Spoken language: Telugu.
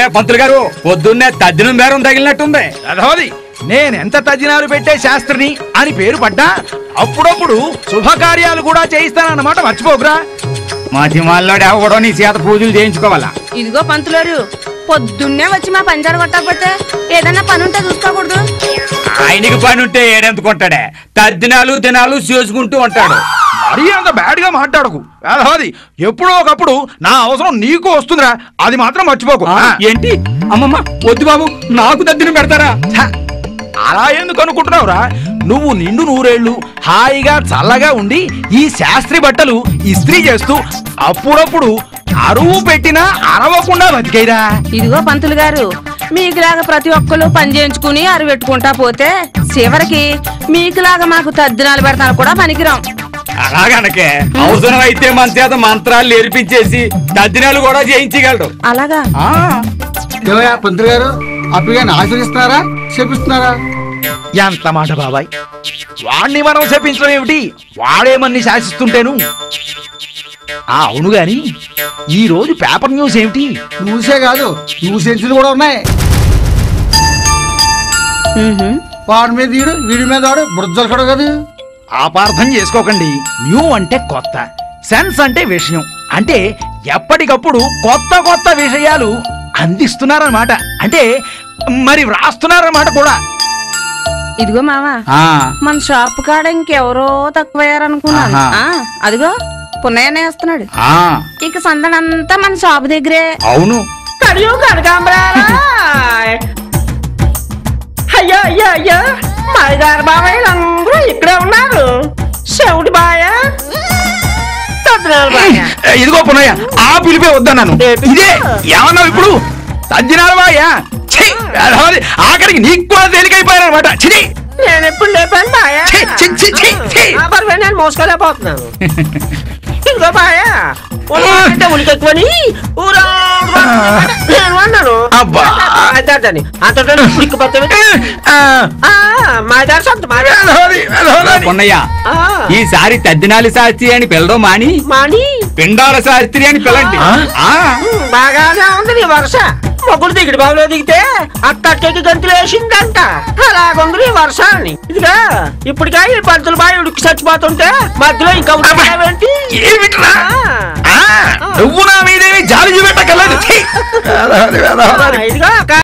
పంతులు గారు పొద్దున్నే తద్దినం బేరం తగిలినట్టుంది అదోది నేనెంత తజ్జినాలు పెట్టే శాస్త్రిని అని పేరు పడ్డా అప్పుడప్పుడు శుభకార్యాలు కూడా చేయిస్తానన్నమాట మర్చిపోకురా మాటి మాల్లాడు ఎవడో నీ చేత పూజలు చేయించుకోవాలా ఇదిగో పంతులారు పొద్దున్నే వచ్చి మా పంచారు కొట్టకపోతే ఏదన్నా పని ఉంటే చూసుకోకూడదు ఆయనకి పని ఉంటే ఏడెందుకుంటాడే తద్దినాలు దినాలు చేసుకుంటూ ఉంటాడు మరీ అంత బ్యాడ్ గా మాట్లాడకు అదోది ఎప్పుడో ఒకప్పుడు నా అవసరం నీకు వస్తుందిరా అది మాత్రం మర్చిపోకు ఆ, ఆ, ఏంటి అమ్మమ్మ వద్దు బాబు నాకు తద్దినం పెడతారా ఛ, అలా ఎందుకు అనుకుంటున్నావురా నువ్వు నిండు నూరేళ్లు హాయిగా చల్లగా ఉండి ఈ శాస్త్రి బట్టలు ఇస్త్రీ చేస్తూ అప్పుడప్పుడు అరువు పెట్టినా అరవకుండా బతికైరా ఇదిగో పంతులు గారు మీకులాగా ప్రతి ఒక్కరు పని చేయించుకుని అరవెట్టుకుంటా పోతే చివరికి మీకులాగా మాకు తద్దినాలు పెడతాను కూడా పనికిరాం అలాగనకే అవసరం అయితే మన చేత మంత్రాలు నేర్పించేసి తద్దినాలు కూడా చేయించగలడు అలాగా ఆ, ఏమయ్యా పంతులు గారు అప్పగా ఆశీర్వదిస్తున్నారా చెప్పిస్తున్నారా ఎంత మాట బాబాయ్ వాణ్ణి మనం శపించడం ఏమిటి వాడేమన్ని శాసిస్తుంటేను ఆ అవును గాని ఈ రోజు పేపర్ న్యూస్ ఏమిటి న్యూసే కాదు న్యూస్ ఎన్సీలు కూడా ఉన్నాయి ఉహుం. వాడి మీద వీడు వీడి మీద వాడు బురదలు కూడా కదా అపార్థం చేసుకోకండి న్యూ అంటే కొత్త సెన్స్ అంటే విషయం అంటే ఎప్పటికప్పుడు కొత్త కొత్త విషయాలు అందిస్తున్నారన్నమాట అంటే మరి వ్రాస్తున్నారన్నమాట కూడా ఇదిగో మావా ఆ, మన షాప్ కాడ ఇంకెవరో తక్కువయ్యారనుకున్నాను ఆహా. ఆ, అదిగో పున్నయ్యనే వస్తున్నాడు ఆ, ఇక సందనంతా మన షాప్ దగ్గరే అవును కడియు కనకాంబరాయ్ అయ్యో అయ్యో అయ్యో మాయగారు బాబాయ్లు అందరూ ఇక్కడే ఉన్నారు శివుడి బాయ తద్దినాల బాయ ఏ, ఇదిగో పునయ్య ఆ పిలిపే వద్దన్నాను ఏంటి? ఇదే ఏమన్నావు ఇప్పుడు తజ్జినారవాయా ఆఖరికి నీకు కూడా తేలికైపోయారనమాట చిని నేను ఎప్పుడు లేపాను బాయ ఛీ, ఛీ, ఛీ, ఛీ, ఛీ. ఆ బరువే నేను మోసుకోలేకపోతున్నాను ఇదిగో బాయ అంటే ఉనికెక్కువని ఊరా నేను అన్నాను అబ్బా. అదని అంతటా ఉడికిపోతే మాదారు సొంత మాదా వేదవది, వేదవది. పొన్నయ్య ఆ, ఈసారి తద్దినాలి శాస్త్రి అని పిలవడం మాని మాని పిండాల శాస్త్రి అని పిలండి ఆ? ఆ, ఉమ్, బాగానే ఉంది నీ వరుస మొగ్గుడు దిగుడు బాబులో దిగితే అత్తకి గంతులు వేసిందంట అలాగుంది నీ వరుస అని ఇదిగా ఇప్పటికా ఈ పంతులు బాయ్ ఉడికి చచ్చిపోతుంటే మధ్యలో ఇంకా ఉంటావేంటి ఏమిట్రా ఆ, నువ్వు నా మీదేమి జాలి చూపెట్టగలదు ఛీ. వేదవది, వేదవది. ఇదిగా